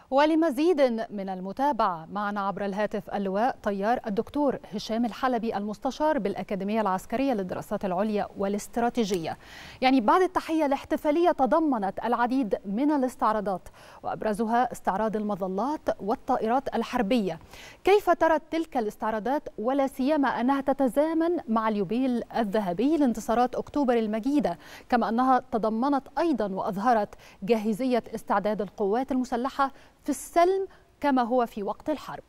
ولمزيد من المتابعة معنا عبر الهاتف اللواء طيار الدكتور هشام الحلبي المستشار بالأكاديمية العسكرية للدراسات العليا والاستراتيجية يعني بعد التحية الاحتفالية تضمنت العديد من الاستعراضات وأبرزها استعراض المظلات والطائرات الحربية كيف ترى تلك الاستعراضات ولا سيما أنها تتزامن مع اليوبيل الذهبي لانتصارات أكتوبر المجيدة كما أنها تضمنت أيضا وأظهرت جاهزية استعداد القوات المسلحة في السلم كما هو في وقت الحرب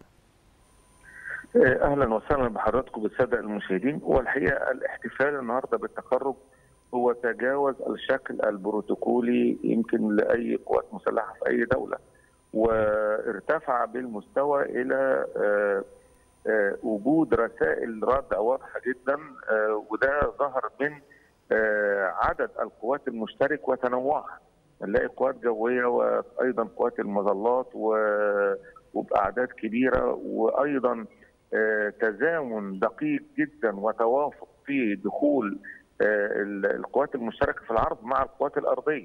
اهلا وسهلا بحضراتكم بالساده المشاهدين والحقيقه الاحتفال النهارده بالتخرج هو تجاوز الشكل البروتوكولي يمكن لاي قوات مسلحه في اي دوله وارتفع بالمستوى الى وجود رسائل رد واضحه جدا وده ظهر من عدد القوات المشترك وتنوعها نلاقي قوات جويه وايضا قوات المظلات وباعداد كبيره وايضا تزامن دقيق جدا وتوافق في دخول القوات المشتركه في العرض مع القوات الارضيه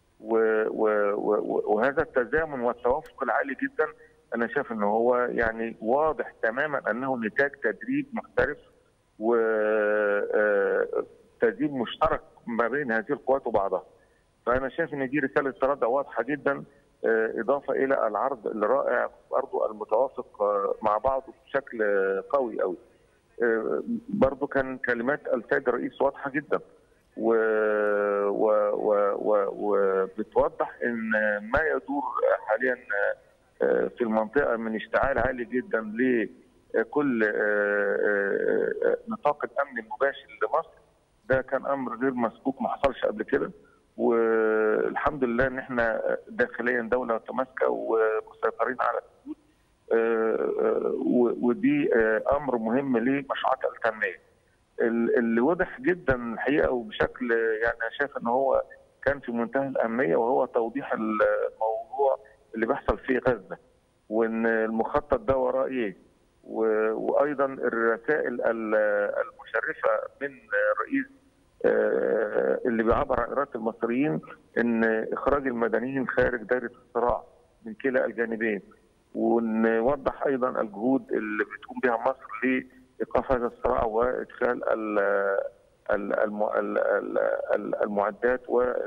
وهذا التزامن والتوافق العالي جدا انا شايف ان هو يعني واضح تماما انه نتاج تدريب محترف وتدريب مشترك ما بين هذه القوات وبعضها فانا شايف ان دي رساله رد واضحه جدا اضافه الى العرض الرائع برضه المتوافق مع بعضه بشكل قوي قوي برضه كان كلمات السيد الرئيس واضحه جدا و وبتوضح ان ما يدور حاليا في المنطقه من اشتعال عالي جدا لكل نطاق الامن المباشر لمصر ده كان امر غير مسبوق ما حصلش قبل كده والحمد لله ان احنا داخليا دوله متماسكه ومسيطرين على الحدود ودي امر مهم لمشروعات التنميه. اللي واضح جدا الحقيقه وبشكل يعني انا شايف ان هو كان في منتهى الاهميه وهو توضيح الموضوع اللي بيحصل في غزه وان المخطط ده وراه ايه وايضا الرسائل المشرفه من رئيس اللي بيعبر عن اراده المصريين ان اخراج المدنيين خارج دائره الصراع من كلا الجانبين ونوضح ايضا الجهود اللي بتقوم بها مصر لايقاف هذا الصراع وادخال المعدات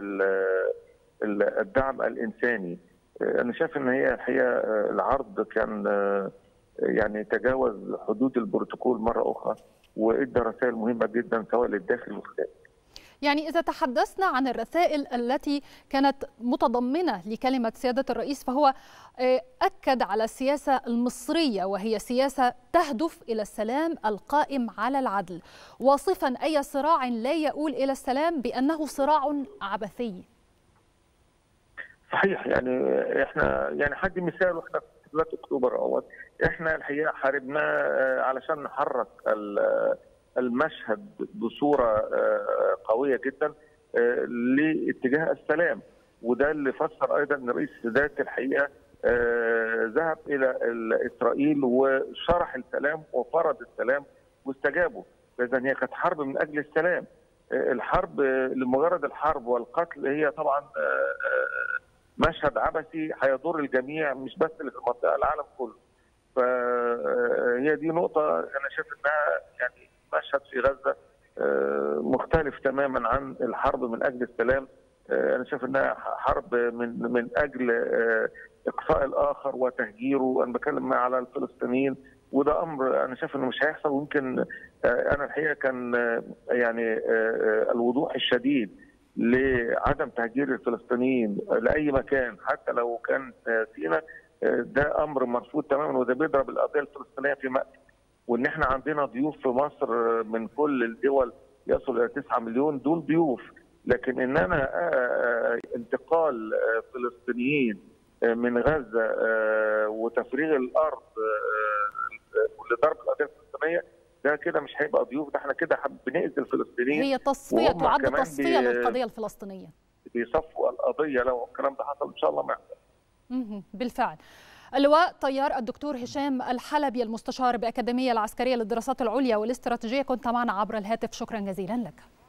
والدعم الانساني انا شايف ان هي الحقيقه العرض كان يعني تجاوز حدود البروتوكول مره اخرى وادى رسائل مهمه جدا سواء للداخل والخارج يعني إذا تحدثنا عن الرسائل التي كانت متضمنة لكلمة سيادة الرئيس فهو أكد على السياسة المصرية وهي سياسة تهدف إلى السلام القائم على العدل واصفا أي صراع لا يؤول إلى السلام بأنه صراع عبثي صحيح يعني احنا يعني حد مثال واحنا في 3 اكتوبر اهوت احنا الحقيقه حاربنا علشان نحرك المشهد بصوره قويه جدا لاتجاه السلام وده اللي فسر ايضا ان رئيس السادات الحقيقه ذهب الى اسرائيل وشرح السلام وفرض السلام واستجابوا اذا هي كانت حرب من اجل السلام الحرب لمجرد الحرب والقتل هي طبعا مشهد عبثي هيضر الجميع مش بس اللي في المنطقه العالم كله فهي دي نقطه انا شايف انها يعني مشهد في غزه مختلف تماما عن الحرب من اجل السلام انا شايف انها حرب من من اجل اقصاء الاخر وتهجيره انا بتكلم على الفلسطينيين وده امر انا شايف انه مش هيحصل ويمكن انا الحقيقه كان يعني الوضوح الشديد لعدم تهجير الفلسطينيين لاي مكان حتى لو كان سيناء ده امر مرفوض تماما وده بيضرب القضيه الفلسطينيه في مأساة وان احنا عندنا ضيوف في مصر من كل الدول يصل الى 9 مليون دول ضيوف لكن ان انا انتقال فلسطينيين من غزه وتفريغ الارض لضرب القضيه الفلسطينيه ده كده مش هيبقى ضيوف ده احنا كده بنأذي الفلسطينيين هي تصفيه تعد تصفيه بي للقضيه الفلسطينيه بيصفوا القضيه لو الكلام ده حصل ان شاء الله ما يحصل بالفعل اللواء طيار الدكتور هشام الحلبي المستشار بأكاديمية العسكرية للدراسات العليا والاستراتيجية كنت معنا عبر الهاتف شكرا جزيلا لك